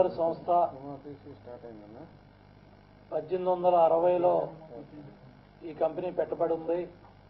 Keller సంస్థ పద్దెనిమిది వందల అరవైలో ఈ కంపెనీ పెట్టబడి ఉంది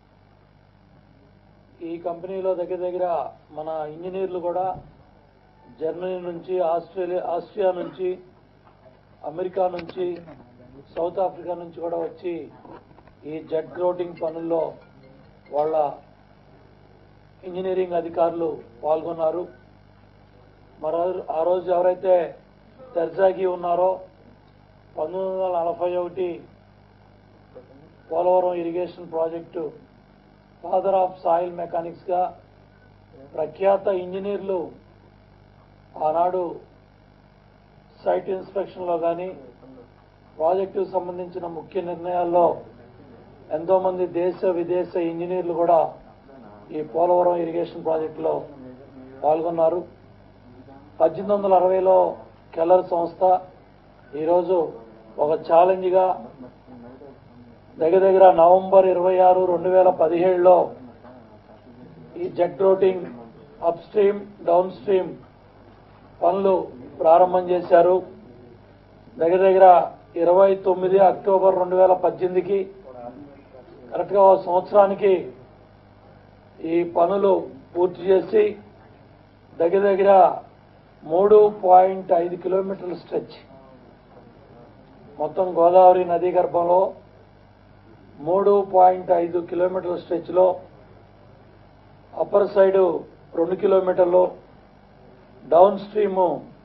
ఈ కంపెనీలో దగ్గర దగ్గర మన ఇంజనీర్లు కూడా జర్మనీ నుంచి ఆస్ట్రేలియా ఆస్ట్రియా నుంచి అమెరికా నుంచి సౌత్ ఆఫ్రికా నుంచి కూడా వచ్చి ఈ జెట్ గ్రోటింగ్ పనుల్లో వాళ్ళ ఇంజనీరింగ్ అధికారులు పాల్గొన్నారు మరో ఆ రోజు ఎవరైతే దర్జాగి ఉన్నారో పంతొమ్మిది వందల నలభై ఒకటి Polavaram irrigation project father of soil మెకానిక్స్గా ప్రఖ్యాత ఇంజనీర్లు ఆనాడు సైట్ ఇన్స్పెక్షన్లో కానీ ప్రాజెక్టుకు సంబంధించిన ముఖ్య నిర్ణయాల్లో ఎంతోమంది దేశ విదేశ ఇంజనీర్లు కూడా ఈ పోలవరం ఇరిగేషన్ ప్రాజెక్టులో పాల్గొన్నారు పద్దెనిమిది వందల అరవైలో కెల్లర్ సంస్థ ఈరోజు ఒక ఛాలెంజ్గా దగ్గర దగ్గర నవంబర్ ఇరవై ఆరు రెండు వేల పదిహేడులో ఈ jet grouting upstream downstream పనులు ప్రారంభం చేశారు దగ్గర దగ్గర ఇరవై తొమ్మిది అక్టోబర్ రెండు వేల పద్దెనిమిదికి కరెక్ట్గా ఒక సంవత్సరానికి ఈ పనులు పూర్తి చేసి దగ్గర దగ్గర మూడు పాయింట్ ఐదు కిలోమీటర్ల స్ట్రెచ్ మొత్తం గోదావరి నదీ గర్భంలో మూడు పాయింట్ ఐదు కిలోమీటర్ల స్ట్రెచ్లో అప్పర్ సైడు రెండు కిలోమీటర్లు డౌన్ స్ట్రీము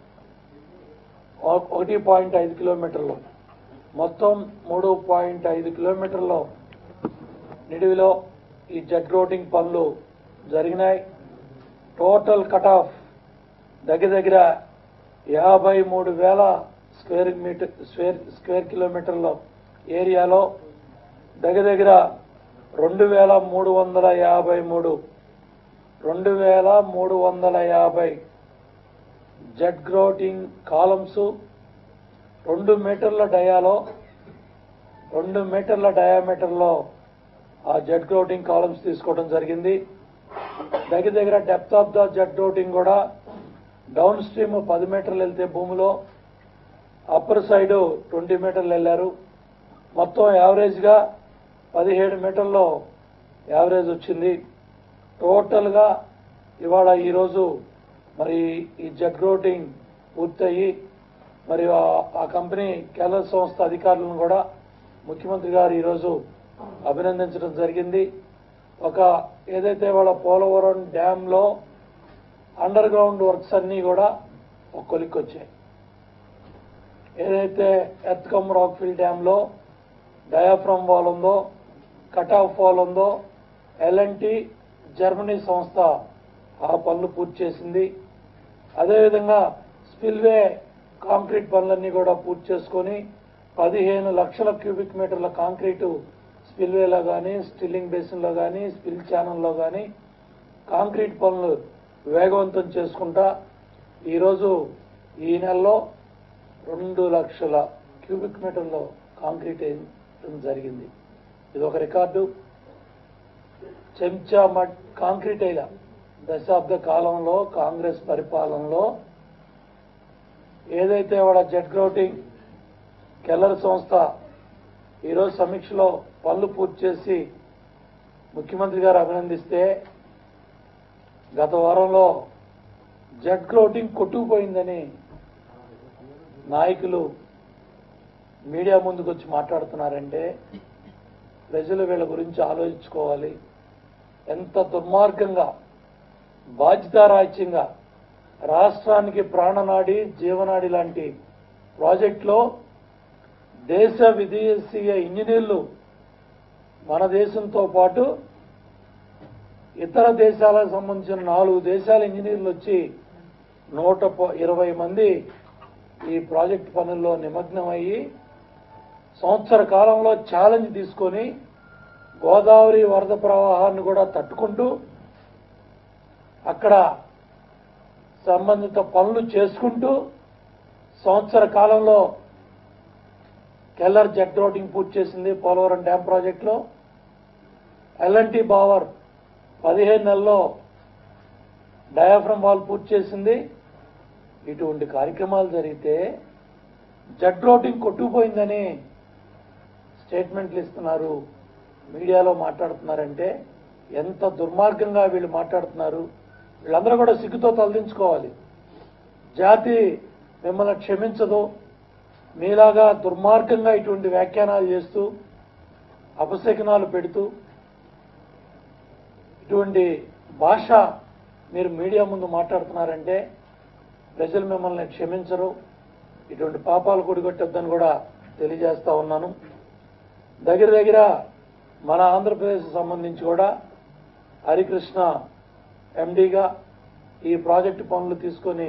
ఒక- ఒకటి పాయింట్ ఐదు కిలోమీటర్లు మొత్తం మూడు పాయింట్ ఐదు కిలోమీటర్లు నిడివిలో ఈ జెట్ రోటింగ్ పనులు జరిగినాయి టోటల్ కట్ ఆఫ్ దగ్గర దగ్గర యాభై మూడు వేల స్క్వేర్ మీటర్ స్క్వేర్ స్క్వేర్ కిలోమీటర్ల ఏరియాలో దగ్గర దగ్గర రెండు వేల మూడు వందల యాభై మూడు రెండు వేల మూడు వందల యాభై జెట్ గ్రోటింగ్ కాలమ్స్ రెండు మీటర్ల డయాలో రెండు మీటర్ల డయామీటర్లో ఆ జెట్ గ్రోటింగ్ కాలమ్స్ తీసుకోవడం జరిగింది దగ్గర దగ్గర depth of the jet grouting కూడా డౌన్ స్ట్రీమ్ పది మీటర్లు వెళ్తే భూమిలో అప్పర్ సైడ్ ట్వంటీ మీటర్లు వెళ్ళారు మొత్తం యావరేజ్గా పదిహేడు మీటర్లో యావరేజ్ వచ్చింది టోటల్గా ఇవాళ ఈరోజు మరి ఈ జెట్ గ్రోటింగ్ పూర్తయి మరి ఆ- ఆ కంపెనీ కేరళ సంస్థ అధికారులను కూడా ముఖ్యమంత్రి గారు ఈరోజు అభినందించడం జరిగింది ఒక ఏదైతే వాళ్ళ పోలవరం డ్యాంలో అండర్ గ్రౌండ్ వర్క్స్ అన్నీ కూడా ఒక కొలిక్కి వచ్చాయి ఏదైతే ఎత్కమ్ రాక్ఫిల్ డ్యాంలో డయాఫ్రమ్ వాల్ ఉందో కట్ ఆఫ్ వాల్ ఉందో ఎల్ఎన్టీ జర్మనీ సంస్థ ఆ పనులు పూర్తి చేసింది అదేవిధంగా స్పిల్వే కాంక్రీట్ పనులన్నీ కూడా పూర్తి చేసుకొని పదిహేను లక్షల క్యూబిక్ మీటర్ల కాంక్రీటు స్పిల్వేలో కానీ స్టిల్లింగ్ బేసిన్లో కానీ స్పిల్ ఛానల్లో కానీ కాంక్రీట్ పనులు వేగవంతం చేసుకుంటా ఈరోజు ఈ నెలలో రెండు లక్షల క్యూబిక్ మీటర్ల కాంక్రీట్ వేయడం జరిగింది ఇది ఒక రికార్డు చెంచా మడ్ కాంక్రీట్ అయిన దశాబ్ద కాలంలో కాంగ్రెస్ పరిపాలనలో ఏదైతే వాడ జెట్ గ్రౌటింగ్ కెల్లర్ సంస్థ ఈరోజు సమీక్షలో పనులు పూర్తి చేసి ముఖ్యమంత్రి గారు అభినందిస్తే గత వారంలో జెట్ గ్రౌటింగ్ కొట్టుకుపోయిందని నాయకులు మీడియా ముందుకు వచ్చి మాట్లాడుతున్నారంటే ప్రజలు వీళ్ళ గురించి ఆలోచించుకోవాలి ఎంత దుర్మార్గంగా బాధ్యతారాహిత్యంగా రాష్ట్రానికి ప్రాణనాడి జీవనాడి లాంటి ప్రాజెక్టులో దేశ విదేశీయ ఇంజనీర్లు మన దేశంతో పాటు ఇతర దేశాలకు సంబంధించిన నాలుగు దేశాల ఇంజనీర్లు వచ్చి నూట ప- ఇరవై మంది ఈ ప్రాజెక్ట్ పనుల్లో నిమగ్నమయ్యి సంవత్సర కాలంలో ఛాలెంజ్ తీసుకొని గోదావరి వరద ప్రవాహాన్ని కూడా తట్టుకుంటూ అక్కడ సంబంధిత పనులు చేసుకుంటూ సంవత్సర కాలంలో కెల్లర్ జెట్ రోటింగ్ పూర్తి చేసింది పోలవరం డ్యామ్ ప్రాజెక్టులో ఎల్ఎన్టీ బావర్ పదిహేను నెలల్లో డయాఫ్రమ్ వాల్ పూర్తి చేసింది ఇటువంటి కార్యక్రమాలు జరిగితే జడ్ రోటింగ్ కొట్టుకుపోయిందని స్టేట్మెంట్లు ఇస్తున్నారు మీడియాలో మాట్లాడుతున్నారంటే ఎంత దుర్మార్గంగా వీళ్ళు మాట్లాడుతున్నారు వీళ్ళందరూ కూడా సిగ్గుతో తలదించుకోవాలి జాతి మిమ్మల్ని క్షమించదు మీలాగా దుర్మార్గంగా ఇటువంటి వ్యాఖ్యానాలు చేస్తూ అపశకనాలు పెడుతూ ఇటువంటి భాష మీరు మీడియా ముందు మాట్లాడుతున్నారంటే ప్రజలు మిమ్మల్ని క్షమించరు ఇటువంటి పాపాలు కొడిగొట్టొద్దని కూడా తెలియజేస్తా ఉన్నాను దగ్గర దగ్గర మన ఆంధ్రప్రదేశ్ సంబంధించి కూడా హరికృష్ణ ఎండీగా ఈ ప్రాజెక్టు పనులు తీసుకొని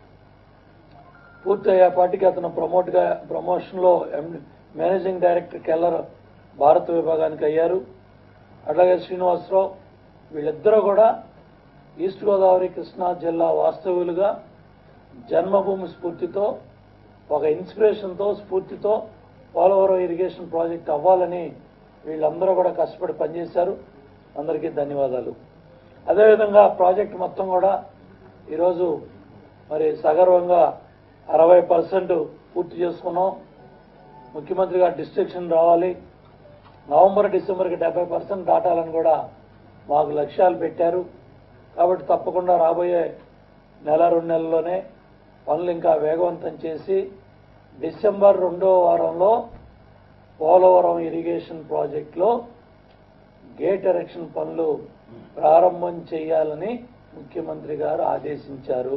పూర్తయ్యేపాటికి అతను ప్రమోట్గా ప్రమోషన్లో ఎం- మేనేజింగ్ డైరెక్టర్ కెల్లర్ భారత విభాగానికి అయ్యారు అట్లాగే శ్రీనివాసరావు వీళ్ళిద్దరూ కూడా ఈస్ట్ గోదావరి కృష్ణా జిల్లా వాస్తవులుగా జన్మభూమి స్ఫూర్తితో ఒక ఇన్స్పిరేషన్తో స్ఫూర్తితో పోలవరం ఇరిగేషన్ ప్రాజెక్ట్ అవ్వాలని వీళ్ళందరూ కూడా కష్టపడి పనిచేశారు అందరికీ ధన్యవాదాలు అదేవిధంగా ప్రాజెక్ట్ మొత్తం కూడా ఈరోజు మరి సగర్వంగా అరవై పర్సెంట్ పూర్తి చేసుకున్నాం ముఖ్యమంత్రి గారు డిస్ట్రిక్షన్ రావాలి నవంబర్ డిసెంబర్కి డెబ్బై పర్సెంట్ దాటాలని కూడా మాకు లక్ష్యాలు పెట్టారు కాబట్టి తప్పకుండా రాబోయే నెల రెండు నెలల్లోనే పనులు ఇంకా వేగవంతం చేసి డిసెంబర్ రెండో వారంలో పోలవరం ఇరిగేషన్ ప్రాజెక్టులో గేట్ ఎరెక్షన్ పనులు ప్రారంభం చేయాలని ముఖ్యమంత్రి గారు ఆదేశించారు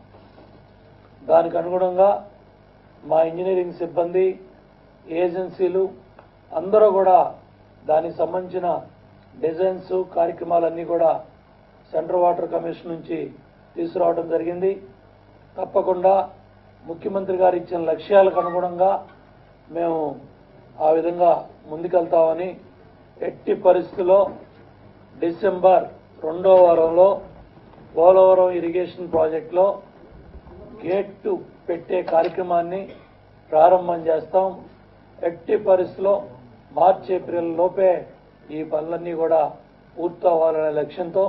దానికి అనుగుణంగా మా ఇంజనీరింగ్ సిబ్బంది ఏజెన్సీలు అందరూ కూడా దానికి సంబంధించిన డిజైన్స్ కార్యక్రమాలన్నీ కూడా సెంట్రల్ వాటర్ కమిషన్ నుంచి తీసుకురావడం జరిగింది తప్పకుండా ముఖ్యమంత్రి గారు ఇచ్చిన లక్ష్యాలకు అనుగుణంగా మేము ఆ విధంగా ముందుకెళ్తామని ఎట్టి పరిస్థితుల్లో డిసెంబర్ రెండో వారంలో పోలవరం ఇరిగేషన్ ప్రాజెక్టులో గేటు పెట్టే కార్యక్రమాన్ని ప్రారంభం చేస్తాం ఎట్టి పరిస్థితిలో మార్చి ఏప్రిల్ లోపే ఈ పనులన్నీ కూడా పూర్తవ్వాలనే లక్ష్యంతో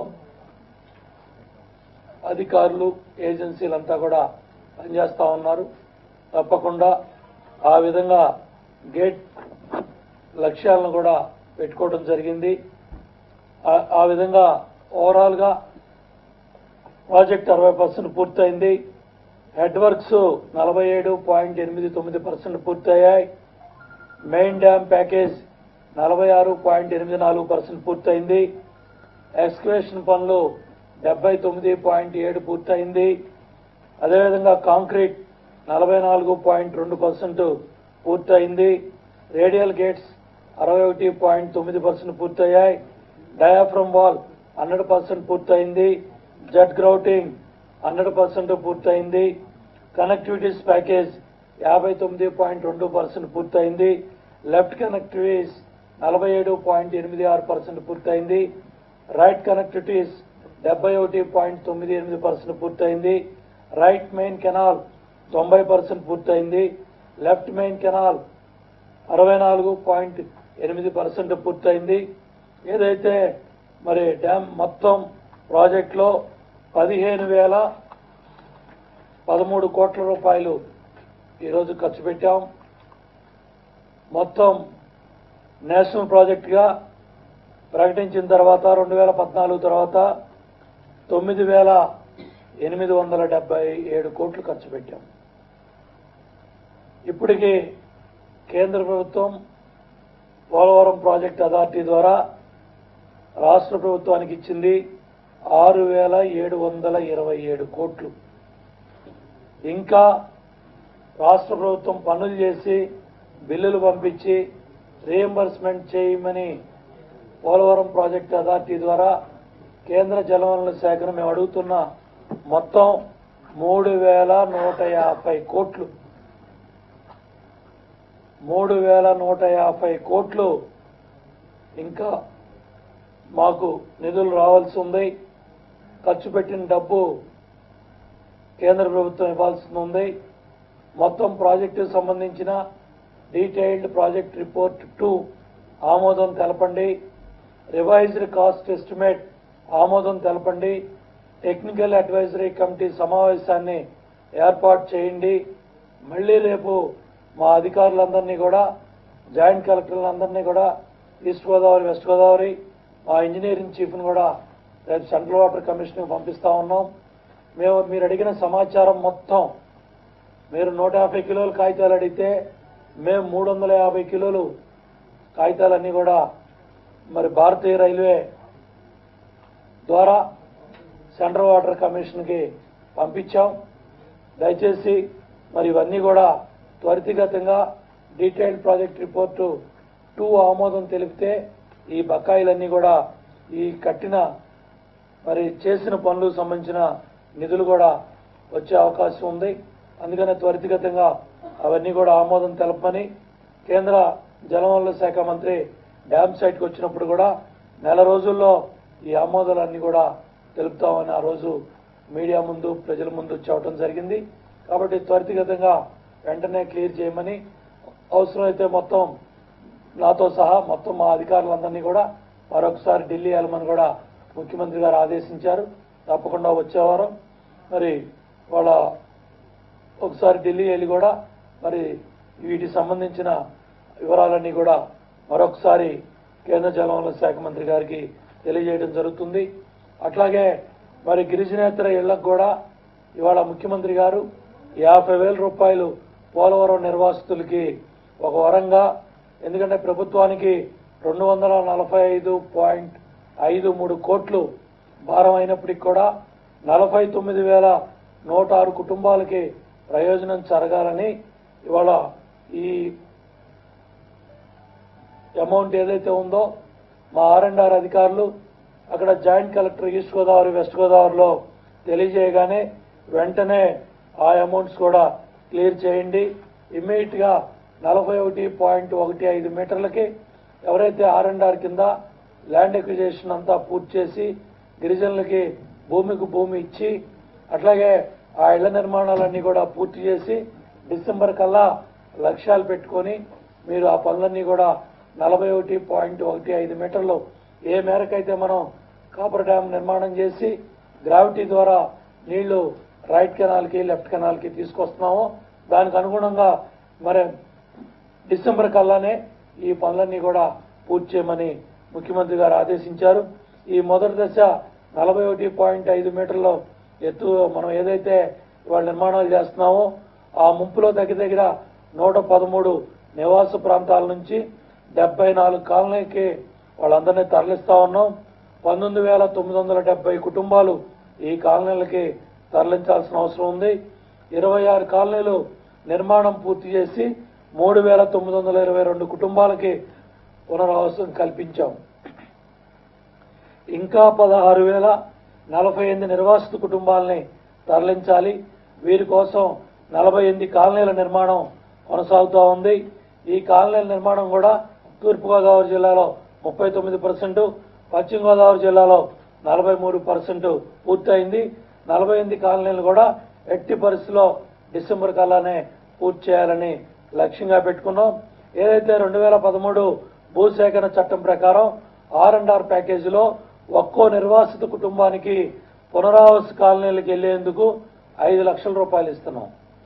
అధికారులు ఏజెన్సీలంతా కూడా పనిచేస్తా ఉన్నారు తప్పకుండా ఆ విధంగా గేట్ లక్ష్యాలను కూడా పెట్టుకోవడం జరిగింది ఆ- ఆ విధంగా ఓవరాల్గా ప్రాజెక్ట్ అరవై పర్సెంట్ పూర్తయింది హెడ్ వర్క్స్ నలభై ఏడు పాయింట్ ఎనిమిది తొమ్మిది పర్సెంట్ పూర్తయ్యాయి మెయిన్ డ్యామ్ ప్యాకేజ్ నలభై ఆరు పాయింట్ ఎనిమిది నాలుగు పర్సెంట్ పూర్తయింది ఎక్స్కవేషన్ పనులు డెబ్బై తొమ్మిది పాయింట్ ఏడు పూర్తయింది అదేవిధంగా కాంక్రీట్ నలభై నాలుగు పాయింట్ రెండు పర్సెంట్ పూర్తయింది రేడియల్ గేట్స్ అరవై ఒకటి పాయింట్ తొమ్మిది పర్సెంట్ పూర్తయ్యాయి డయాఫ్రమ్ వాల్ హండ్రెడ్ పర్సెంట్ పూర్తయింది జెట్ గ్రౌటింగ్ హండ్రెడ్ పర్సెంట్ పూర్తయింది కనెక్టివిటీస్ ప్యాకేజ్ యాభై తొమ్మిది పాయింట్ రెండు పర్సెంట్ పూర్తయింది లెఫ్ట్ కనెక్టివిటీస్ నలభై ఏడు పాయింట్ ఎనిమిది ఆరు పర్సెంట్ పూర్తయింది రైట్ కనెక్టివిటీస్ డెబ్బై ఒకటి పాయింట్ తొమ్మిది ఎనిమిది పర్సెంట్ పూర్తయింది రైట్ మెయిన్ కెనాల్ తొంభై పర్సెంట్ పూర్తయింది లెఫ్ట్ మెయిన్ కెనాల్ అరవై నాలుగు పాయింట్ ఎనిమిది పర్సెంట్ పూర్తయింది ఏదైతే మరి డ్యామ్ మొత్తం ప్రాజెక్టులో పదిహేను వేల పదమూడు కోట్ల రూపాయలు ఈరోజు ఖర్చు పెట్టాం మొత్తం నేషనల్ ప్రాజెక్టుగా ప్రకటించిన తర్వాత రెండు వేల పద్నాలుగు తర్వాత తొమ్మిది వేల ఎనిమిది వందల డెబ్బై ఏడు కోట్లు ఖర్చు పెట్టాం ఇప్పటికీ కేంద్ర ప్రభుత్వం పోలవరం ప్రాజెక్ట్ అథారిటీ ద్వారా రాష్ట్ర ప్రభుత్వానికి ఇచ్చింది ఆరు వేల ఏడు వందల ఇరవై ఏడు కోట్లు ఇంకా రాష్ట్ర ప్రభుత్వం పనులు చేసి బిల్లులు పంపించి రీఎంబర్స్మెంట్ చేయమని పోలవరం ప్రాజెక్ట్ అథారిటీ ద్వారా కేంద్ర జలవనరుల శాఖను మేము అడుగుతున్న మొత్తం మూడు వేల నూట యాభై కోట్లు మూడు వేల నూట యాభై కోట్లు ఇంకా మాకు నిధులు రావాల్సి ఉంది ఖర్చు పెట్టిన డబ్బు కేంద్ర ప్రభుత్వం ఇవ్వాల్సి ఉంది మొత్తం ప్రాజెక్టు సంబంధించిన డీటెయిల్డ్ ప్రాజెక్ట్ రిపోర్ట్ టూ ఆమోదం తెలపండి రివైజ్డ్ కాస్ట్ ఎస్టిమేట్ ఆమోదం తెలపండి టెక్నికల్ అడ్వైజరీ కమిటీ సమావేశాన్ని ఏర్పాటు చేయండి మళ్ళీ రేపు మా అధికారులందరినీ కూడా జాయింట్ కలెక్టర్లందరినీ కూడా ఈస్ట్ గోదావరి వెస్ట్ గోదావరి మా ఇంజనీరింగ్ చీఫ్ని కూడా రేపు సెంట్రల్ వాటర్ కమిషన్కి పంపిస్తా ఉన్నాం మేము మీరు అడిగిన సమాచారం మొత్తం మీరు నూట యాభై కిలోలు కాగితాలు అడిగితే మేము మూడు వందల యాభై కిలోలు కాగితాలన్నీ కూడా మరి భారతీయ రైల్వే ద్వారా సెంట్రల్ వాటర్ కమిషన్కి పంపించాం దయచేసి మరి ఇవన్నీ కూడా త్వరితగతంగా డీటెయిల్డ్ ప్రాజెక్ట్ రిపోర్టు టూ ఆమోదం తెలిపితే ఈ బకాయిలన్నీ కూడా ఈ కట్టిన మరి చేసిన పనులకు సంబంధించిన నిధులు కూడా వచ్చే అవకాశం ఉంది అందుకనే త్వరితగతంగా అవన్నీ కూడా ఆమోదం తెలపమని కేంద్ర జలవనరుల శాఖ మంత్రి డ్యామ్ సైట్కి వచ్చినప్పుడు కూడా నెల రోజుల్లో ఈ ఆమోదాలన్నీ కూడా తెలుపుతామని ఆ రోజు మీడియా ముందు ప్రజల ముందు చెప్పడం జరిగింది కాబట్టి త్వరితగతంగా వెంటనే క్లియర్ చేయమని అవసరమైతే మొత్తం నాతో సహా మొత్తం మా అధికారులందరినీ కూడా మరొకసారి ఢిల్లీ వెళ్ళమని కూడా ముఖ్యమంత్రి గారు ఆదేశించారు తప్పకుండా వచ్చేవారం మరి వాళ్ళ ఒకసారి ఢిల్లీ వెళ్ళి కూడా మరి వీటికి సంబంధించిన వివరాలన్నీ కూడా మరొకసారి కేంద్ర జలవనరుల శాఖ మంత్రి గారికి తెలియజేయడం జరుగుతుంది అట్లాగే మరి గిరిజనేతర ఇళ్లకు కూడా ఇవాళ ముఖ్యమంత్రి గారు యాభై వేల రూపాయలు పోలవరం నిర్వాసితులకి ఒక వరంగా ఎందుకంటే ప్రభుత్వానికి రెండు వందల నలభై ఐదు పాయింట్ ఐదు మూడు కోట్లు భారం అయినప్పటికీ కూడా నలభై తొమ్మిది వేల నూట ఆరు కుటుంబాలకి ప్రయోజనం జరగాలని ఇవాళ ఈ అమౌంట్ ఏదైతే ఉందో మా ఆర్ అండ్ ఆర్ అధికారులు అక్కడ joint collector East Godavari West గోదావరిలో తెలియజేయగానే వెంటనే ఆ అమౌంట్స్ కూడా క్లియర్ చేయండి ఇమ్మీడియట్ గా నలభై ఒకటి పాయింట్ ఒకటి ఐదు మీటర్లకి ఎవరైతే ఆర్ అండ్ ఆర్ కింద ల్యాండ్ ఎక్విజేషన్ అంతా పూర్తి చేసి గిరిజనులకి భూమికి భూమి ఇచ్చి అట్లాగే ఆ ఇళ్ల నిర్మాణాలన్నీ కూడా పూర్తి చేసి డిసెంబర్ కల్లా లక్ష్యాలు పెట్టుకొని మీరు ఆ పనులన్నీ కూడా నలభై ఒకటి పాయింట్ ఒకటి ఐదు మీటర్లు ఏ మేరకైతే మనం కాపర్ డ్యామ్ నిర్మాణం చేసి గ్రావిటీ ద్వారా నీళ్లు రైట్ కెనాల్కి లెఫ్ట్ కెనాల్కి తీసుకొస్తున్నామో దానికి అనుగుణంగా మరి డిసెంబర్ కల్లానే ఈ పనులన్నీ కూడా పూర్తి చేయమని ముఖ్యమంత్రి గారు ఆదేశించారు ఈ మొదటి దశ నలభై ఒకటి పాయింట్ ఐదు మీటర్ల ఎత్తు మనం ఏదైతే ఇవాళ నిర్మాణాలు చేస్తున్నామో ఆ ముంపులో దగ్గర దగ్గర నూట పదమూడు నివాస ప్రాంతాల నుంచి డెబ్బై నాలుగు కాలనీకి వాళ్ళందరినీ తరలిస్తా ఉన్నాం పంతొమ్మిది వేల తొమ్మిది వందల డెబ్బై కుటుంబాలు ఈ కాలనీలకి తరలించాల్సిన అవసరం ఉంది ఇరవై ఆరు కాలనీలు నిర్మాణం పూర్తి చేసి మూడు వేల తొమ్మిది వందల ఇరవై రెండు కుటుంబాలకి పునరావాసం కల్పించాం ఇంకా పదహారు వేల నలభై ఎనిమిది నిర్వాసిత కుటుంబాలని తరలించాలి వీరి కోసం నలభై ఎనిమిది కాలనీల నిర్మాణం కొనసాగుతూ ఉంది ఈ కాలనీల నిర్మాణం కూడా తూర్పుగోదావరి జిల్లాలో ముప్పై తొమ్మిది పర్సెంట్ పశ్చిమ గోదావరి జిల్లాలో నలభై మూడు పర్సెంట్ పూర్తయింది నలభై ఎనిమిది కాలనీలు కూడా ఎట్టి పరిస్థితిలో డిసెంబర్ కల్లానే పూర్తి చేయాలని లక్ష్యంగా పెట్టుకున్నాం ఏదైతే రెండు వేల పదమూడు భూసేకరణ చట్టం ప్రకారం ఆర్ అండ్ ఆర్ ప్యాకేజీలో ఒక్కో నిర్వాసిత కుటుంబానికి పునరావాస కాలనీలకు వెళ్లేందుకు ఐదు లక్షల రూపాయలు ఇస్తున్నాం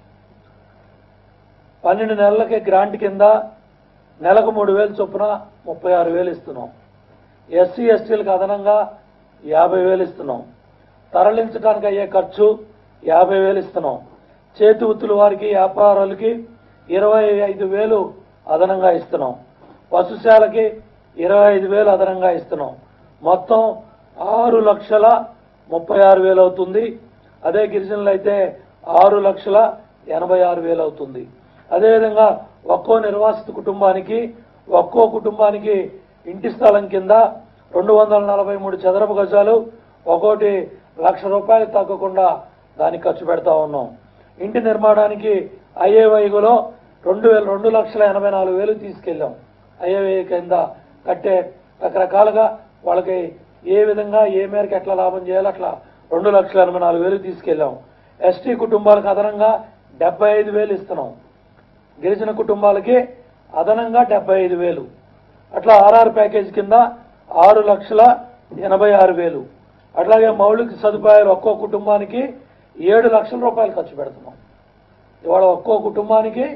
పన్నెండు నెలలకి గ్రాంట్ కింద నెలకు మూడు వేలు చొప్పున ముప్పై ఆరు వేలు ఇస్తున్నాం ఎస్సీ ఎస్టీలకు అదనంగా యాభై వేలు ఇస్తున్నాం తరలించడానికి అయ్యే ఖర్చు యాభై వేలు ఇస్తున్నాం చేతి వృత్తుల వారికి వ్యాపారాలకి ఇరవై ఐదు వేలు అదనంగా ఇస్తున్నాం పశుశాలకి ఇరవై ఐదు వేలు అదనంగా ఇస్తున్నాం మొత్తం ఆరు లక్షల ముప్పై ఆరు వేలు అవుతుంది అదే గిరిజనులు అయితే ఆరు లక్షల ఎనభై ఆరు వేలు అవుతుంది అదేవిధంగా ఒక్కో నిర్వాసిత కుటుంబానికి ఒక్కో కుటుంబానికి ఇంటి స్థలం కింద రెండు వందల నలభై మూడు చదరపు గజాలు ఒక్కోటి లక్ష రూపాయలు తగ్గకుండా దానికి ఖర్చు పెడతా ఉన్నాం ఇంటి నిర్మాణానికి ఐఏవైగులో రెండు వేల రెండు లక్షల ఎనభై నాలుగు వేలు తీసుకెళ్ళాం ఐఏవై కింద కట్టే రకరకాలుగా వాళ్ళకి ఏ విధంగా ఏ మేరకు ఎట్లా లాభం చేయాలో అట్లా రెండు లక్షల ఎనభై నాలుగు వేలు తీసుకెళ్ళాం ఎస్టీ కుటుంబాలకు అదనంగా డెబ్బై ఐదు వేలు ఇస్తున్నాం గిరిజన కుటుంబాలకి అదనంగా డెబ్బై ఐదు వేలు అట్లా ఆర్ఆర్ ప్యాకేజ్ కింద ఆరు లక్షల ఎనభై ఆరు వేలు అట్లాగే మౌలిక సదుపాయాలు ఒక్కో కుటుంబానికి ఏడు లక్షల రూపాయలు ఖర్చు పెడుతున్నాం ఇవాళ ఒక్కో కుటుంబానికి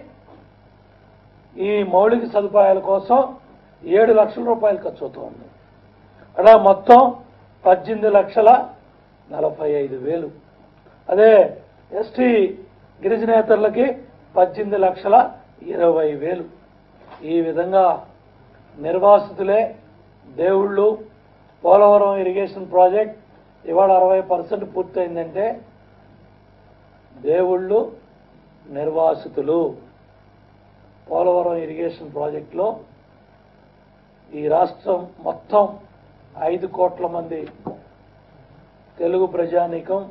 ఈ మౌలిక సదుపాయాల కోసం ఏడు లక్షల రూపాయలు ఖర్చు అవుతుంది అలా మొత్తం పద్దెనిమిది లక్షల నలభై ఐదు వేలు అదే ఎస్టీ గిరిజనేతరులకి పద్దెనిమిది లక్షల ఇరవై వేలు ఈ విధంగా నిర్వాసితులే దేవుళ్ళు పోలవరం ఇరిగేషన్ ప్రాజెక్ట్ ఇవాళ అరవై పర్సెంట్ పూర్తయిందంటే దేవుళ్ళు నిర్వాసితులు పోలవరం ఇరిగేషన్ ప్రాజెక్టులో ఈ రాష్ట్రం మొత్తం ఐదు కోట్ల మంది తెలుగు ప్రజానీకం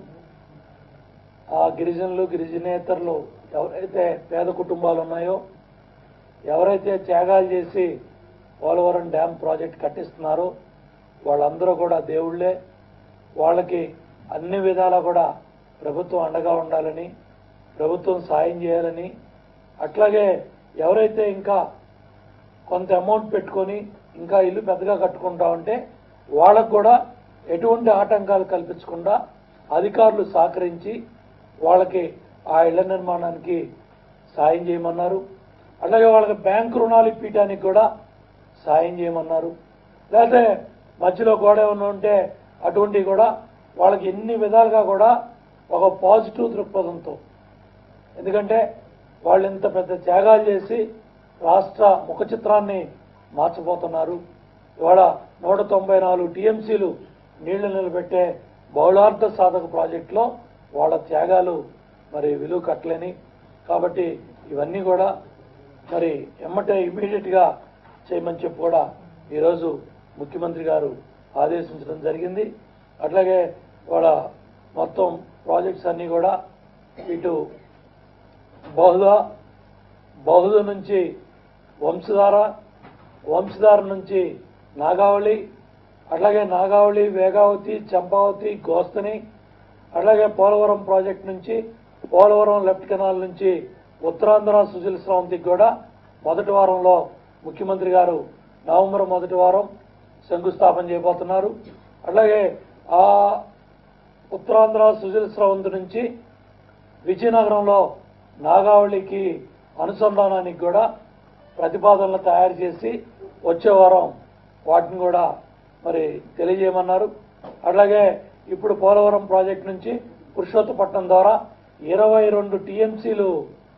ఆ గిరిజనులు గిరిజనేతరులు ఎవరైతే పేద కుటుంబాలు ఉన్నాయో ఎవరైతే త్యాగాలు చేసి పోలవరం డ్యామ్ ప్రాజెక్ట్ కట్టిస్తున్నారో వాళ్ళందరూ కూడా దేవుళ్ళే వాళ్ళకి అన్ని విధాలా కూడా ప్రభుత్వం అండగా ఉండాలని ప్రభుత్వం సాయం చేయాలని అట్లాగే ఎవరైతే ఇంకా కొంత అమౌంట్ పెట్టుకొని ఇంకా ఇల్లు పెద్దగా కట్టుకుంటా ఉంటే వాళ్ళకు కూడా ఎటువంటి ఆటంకాలు కల్పించకుండా అధికారులు సహకరించి వాళ్ళకి ఆ ఇళ్ల నిర్మాణానికి సాయం చేయమన్నారు అలాగే వాళ్ళకి బ్యాంకు రుణాలు ఇప్పించడానికి కూడా సాయం చేయమన్నారు లేకపోతే మధ్యలో గోడ ఏమన్నా ఉంటే అటువంటివి కూడా వాళ్ళకి ఎన్ని విధాలుగా కూడా ఒక పాజిటివ్ దృక్పథంతో ఎందుకంటే వాళ్ళు ఇంత పెద్ద త్యాగాలు చేసి రాష్ట్ర ముఖ చిత్రాన్ని మార్చబోతున్నారు ఇవాళ నూట తొంభై నాలుగు టీఎంసీలు నీళ్లు నిలబెట్టే బహుళార్థ సాధక ప్రాజెక్టులో వాళ్ళ త్యాగాలు మరి విలువ కట్టలేని కాబట్టి ఇవన్నీ కూడా మరి ఎమ్మటే ఇమీడియట్గా చేయమని చెప్పి కూడా ఈరోజు ముఖ్యమంత్రి గారు ఆదేశించడం జరిగింది అట్లాగే వాళ్ళ మొత్తం ప్రాజెక్ట్స్ అన్నీ కూడా ఇటు బహుళ బహుళ నుంచి వంశధార వంశధార నుంచి నాగావళి అట్లాగే నాగావళి వేగావతి చంపావతి గోస్తని అట్లాగే పోలవరం ప్రాజెక్ట్ నుంచి పోలవరం లెఫ్ట్ కెనాల్ నుంచి ఉత్తరాంధ్ర సుజల స్రవంతికి కూడా మొదటి వారంలో ముఖ్యమంత్రి గారు నవంబర్ మొదటి వారం శంకుస్థాపన చేయబోతున్నారు అట్లాగే ఆ ఉత్తరాంధ్ర సుజల స్రవంతి నుంచి విజయనగరంలో నాగావళికి అనుసంధానానికి కూడా ప్రతిపాదనలు తయారు చేసి వచ్చే వారం వాటిని కూడా మరి తెలియజేయమన్నారు అట్లాగే ఇప్పుడు పోలవరం ప్రాజెక్ట్ నుంచి పురుషోత్తపట్నం ద్వారా ఇరవై రెండు టీఎంసీలు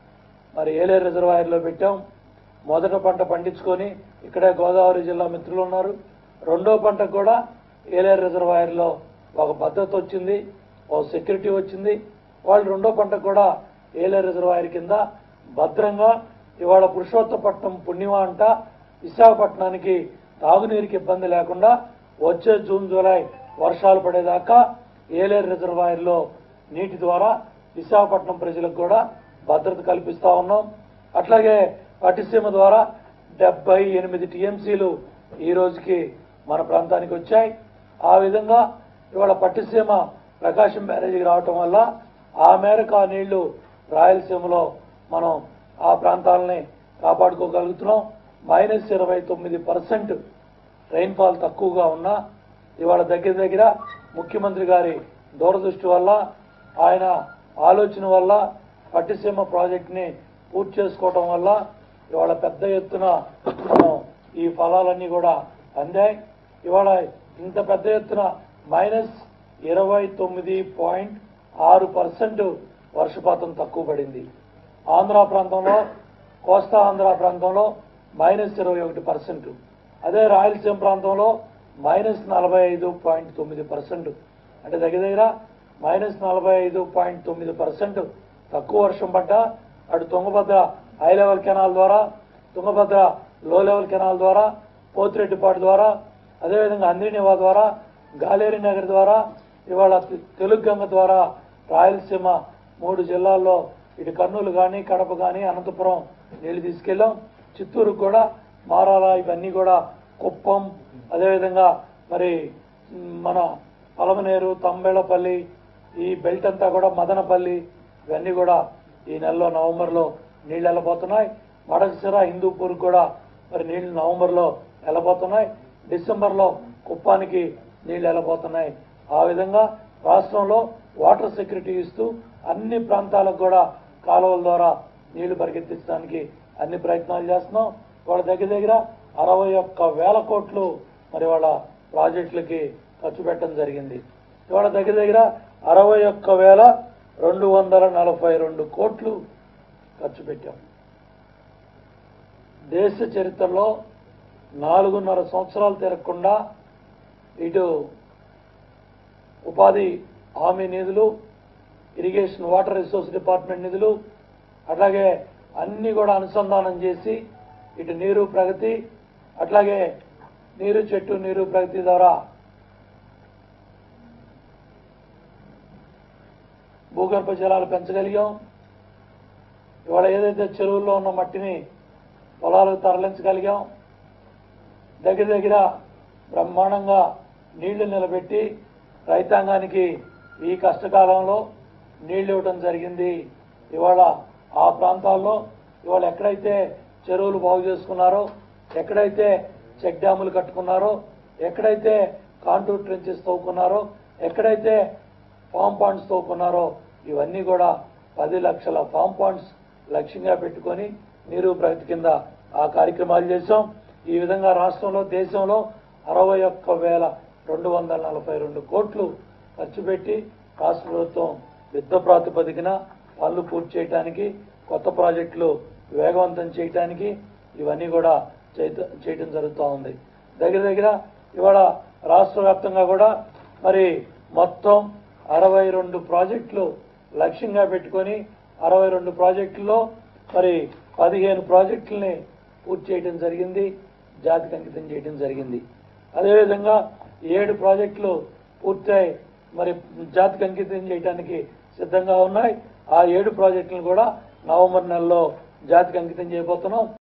మరి ఏలేరు రిజర్వాయర్లో పెట్టాం మొదట పంట పండించుకొని ఇక్కడే గోదావరి జిల్లా మిత్రులు ఉన్నారు రెండో పంటకు కూడా ఏలేరు రిజర్వాయర్లో ఒక భద్రత వచ్చింది ఒక సెక్యూరిటీ వచ్చింది వాళ్ళు రెండో పంటకు కూడా ఏలేరు రిజర్వాయర్ కింద భద్రంగా ఇవాళ పురుషోత్తపట్నం పుణ్యమా అంట విశాఖపట్నానికి తాగునీరుకి ఇబ్బంది లేకుండా వచ్చే జూన్ జూలై వర్షాలు పడేదాకా ఏలేరు రిజర్వాయర్లో నీటి ద్వారా విశాఖపట్నం ప్రజలకు కూడా భద్రత కల్పిస్తా ఉన్నాం అట్లాగే పట్టిసీమ ద్వారా డెబ్బై ఎనిమిది టీఎంసీలు ఈ రోజుకి మన ప్రాంతానికి వచ్చాయి ఆ విధంగా ఇవాళ పట్టిసీమ ప్రకాశం బ్యారేజీకి రావటం వల్ల ఆ మేరకు ఆ నీళ్లు రాయలసీమలో మనం ఆ ప్రాంతాలని కాపాడుకోగలుగుతున్నాం మైనస్ ఇరవై తొమ్మిది పర్సెంట్ రైన్ఫాల్ తక్కువగా ఉన్నా ఇవాళ దగ్గర దగ్గర ముఖ్యమంత్రి గారి దూరదృష్టి వల్ల ఆయన ఆలోచన వల్ల పట్టిసీమ ప్రాజెక్ట్ని పూర్తి చేసుకోవటం వల్ల ఇవాళ పెద్ద ఎత్తున మనం ఈ ఫలాలన్నీ కూడా అందాయి ఇవాళ ఇంత పెద్ద ఎత్తున మైనస్ ఇరవై తొమ్మిది పాయింట్ ఆరు పర్సెంట్ వర్షపాతం తక్కువ పడింది ఆంధ్ర ప్రాంతంలో కోస్తా ఆంధ్ర ప్రాంతంలో మైనస్ ఇరవై ఒకటి పర్సెంట్ అదే రాయలసీమ ప్రాంతంలో మైనస్ నలభై ఐదు పాయింట్ తొమ్మిది పర్సెంట్ అంటే దగ్గర దగ్గర మైనస్ నలభై ఐదు పాయింట్ తొమ్మిది పర్సెంట్ తక్కువ వర్షం పడ్డా అటు తుంగభద్ర హై లెవెల్ కెనాల్ ద్వారా తుంగభద్ర లో లెవెల్ కెనాల్ ద్వారా పోతిరెడ్డిపాటు ద్వారా అదేవిధంగా అందినివా ద్వారా గాలేరి నగర్ ద్వారా ఇవాళ తె- తెలుగు గంగ ద్వారా రాయలసీమ మూడు జిల్లాల్లో ఇటు కర్నూలు కానీ కడప కానీ అనంతపురం నీళ్లు తీసుకెళ్ళాం చిత్తూరుకు కూడా మారాల ఇవన్నీ కూడా కుప్పం అదేవిధంగా మరి మ్, మన పలమనేరు తంబేళపల్లి ఈ బెల్ట్ అంతా కూడా మదనపల్లి ఇవన్నీ కూడా ఈ నెలలో నవంబర్లో నీళ్ళు వెళ్ళబోతున్నాయి మడకసిర హిందూపూర్ కూడా మరి నీళ్లు నవంబర్లో వెళ్ళబోతున్నాయి డిసెంబర్లో కుప్పానికి నీళ్లు వెళ్ళబోతున్నాయి ఆ విధంగా రాష్ట్రంలో వాటర్ సెక్యూరిటీ ఇస్తూ అన్ని ప్రాంతాలకు కూడా కాలువల ద్వారా నీళ్లు పరిగెత్తించడానికి అన్ని ప్రయత్నాలు చేస్తున్నాం వాళ్ళ దగ్గర దగ్గర అరవై ఒక్క వేల కోట్లు మరి వాళ్ళ ప్రాజెక్టులకి ఖర్చు పెట్టడం జరిగింది ఇవాళ దగ్గర దగ్గర అరవై ఒక్క వేల రెండు వందల నలభై రెండు కోట్లు ఖర్చు పెట్టాం దేశ చరిత్రలో నాలుగున్నర సంవత్సరాలు తిరగకుండా ఇటు ఉపాధి హామీ నిధులు ఇరిగేషన్ వాటర్ రిసోర్స్ డిపార్ట్మెంట్ నిధులు అట్లాగే అన్ని కూడా అనుసంధానం చేసి ఇటు నీరు ప్రగతి అట్లాగే నీరు చెట్టు నీరు ప్రగతి ద్వారా భూగర్భ జలాలు పెంచగలిగాం ఇవాళ ఏదైతే చెరువుల్లో ఉన్న మట్టిని పొలాలకు తరలించగలిగాం దగ్గర దగ్గర బ్రహ్మాండంగా నీళ్లు నిలబెట్టి రైతాంగానికి ఈ కష్టకాలంలో నీళ్లు ఇవ్వడం జరిగింది ఇవాళ ఆ ప్రాంతాల్లో ఇవాళ ఎక్కడైతే చెరువులు బాగు చేసుకున్నారో ఎక్కడైతే చెక్ డ్యాములు కట్టుకున్నారో ఎక్కడైతే కాంటూర్ ట్రెంచెస్ తవ్వుకున్నారో ఎక్కడైతే ఫామ్ పాండ్స్ తవ్వుకున్నారో ఇవన్నీ కూడా పది లక్షల ఫామ్ పాండ్స్ లక్ష్యంగా పెట్టుకొని నీరు ప్రగతి కింద ఆ కార్యక్రమాలు చేశాం ఈ విధంగా రాష్ట్రంలో దేశంలో అరవై ఒక్క వేల రెండు వందల నలభై రెండు కోట్లు ఖర్చు పెట్టి రాష్ట్ర ప్రభుత్వం యుద్ధ ప్రాతిపదికన పనులు పూర్తి చేయడానికి కొత్త ప్రాజెక్టులు వేగవంతం చేయడానికి ఇవన్నీ కూడా చేయట- చేయటం జరుగుతూ ఉంది దగ్గర దగ్గర ఇవాళ రాష్ట్ర వ్యాప్తంగా కూడా మరి మొత్తం అరవై రెండు ప్రాజెక్టులు లక్ష్యంగా పెట్టుకొని అరవై రెండు ప్రాజెక్టుల్లో మరి పదిహేను ప్రాజెక్టుల్ని పూర్తి చేయడం జరిగింది జాతికి అంకితం చేయడం జరిగింది అదేవిధంగా ఏడు ప్రాజెక్టులు పూర్తయి మరి జాతికి అంకితం చేయడానికి సిద్ధంగా ఉన్నాయి ఆ ఏడు ప్రాజెక్టులను కూడా నవంబర్ నెలలో జాతికి అంకితం చేయబోతున్నాం